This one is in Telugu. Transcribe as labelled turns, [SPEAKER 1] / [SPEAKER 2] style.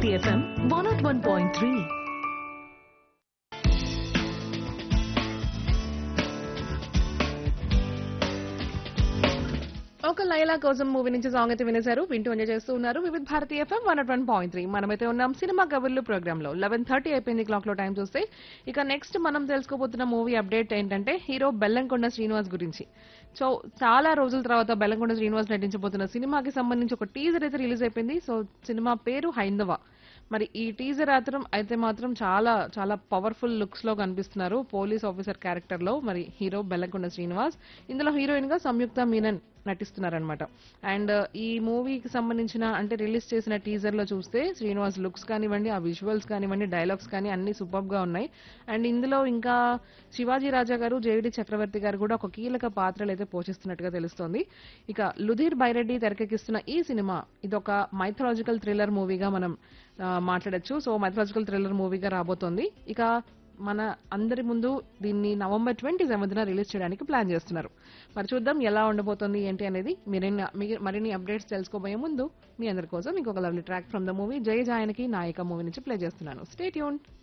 [SPEAKER 1] Bharati FM one not one point three
[SPEAKER 2] ఒక లైలా కోసం మూవీ నుంచి సాంగ్ అయితే వినేశారు వింటూ ఎంజాయ్ చేస్తూ ఉన్నారు Vividh Bharati FM one one point three మనమైతే ఉన్నాం సినిమా కబుర్లు ప్రోగ్రామ్ లో లెవెన్ థర్టీ అయిపోయింది క్లాక్ లో టైం చూస్తే ఇక నెక్స్ట్ మనం తెలుసుకోబోతున్న మూవీ అప్డేట్ ఏంటంటే హీరో బెల్లంకొండ శ్రీనివాస్ గురించి సో చాలా రోజుల తర్వాత బెల్లంకొండ శ్రీనివాస్ నటించబోతున్న సినిమాకి సంబంధించి ఒక టీజర్ అయితే రిలీజ్ అయిపోయింది సో సినిమా పేరు హైందవ మరి ఈ టీజర్ మాత్రం అయితే మాత్రం చాలా చాలా పవర్ఫుల్ లుక్స్ లో కనిపిస్తున్నారు పోలీస్ ఆఫీసర్ క్యారెక్టర్ లో మరి హీరో బెల్లంకొండ శ్రీనివాస్ ఇందులో హీరోయిన్ గా సంయుక్త మీనన్ నటిస్తున్నారనమాట అండ్ ఈ మూవీకి సంబంధించిన అంటే రిలీజ్ చేసిన టీజర్ లో చూస్తే శ్రీనివాస్ లుక్స్ కానివ్వండి ఆ విజువల్స్ కానివ్వండి డైలాగ్స్ కానీ అన్ని సూపర్ గా ఉన్నాయి అండ్ ఇందులో ఇంకా శివాజీ రాజా గారు జేవిడి చక్రవర్తి గారు కూడా ఒక కీలక పాత్రలు అయితే పోషిస్తున్నట్టుగా తెలుస్తోంది ఇక లుధీర్ బైరెడ్డి తెరకెక్కిస్తున్న ఈ సినిమా ఇదొక మైథలాజికల్ థ్రిల్లర్ మూవీగా మనం ఆ, మాట్లాడొచ్చు సో మైథలాజికల్ థ్రిల్లర్ మూవీగా రాబోతోంది ఇక మన అందరి ముందు దీన్ని నవంబర్ ట్వంటీ సెవెంత్న రిలీజ్ చేయడానికి ప్లాన్ చేస్తున్నారు మరి చూద్దాం ఎలా ఉండబోతోంది ఏంటి అనేది మీరైనా మీ- మరిన్ని అప్డేట్స్ తెలుసుకోబోయే ముందు మీ అందరి కోసం ఇంకొక lovely track from the movie Jaya Janaki Nayaka movie నుంచి ప్లే చేస్తున్నాను స్టేట్ యూన్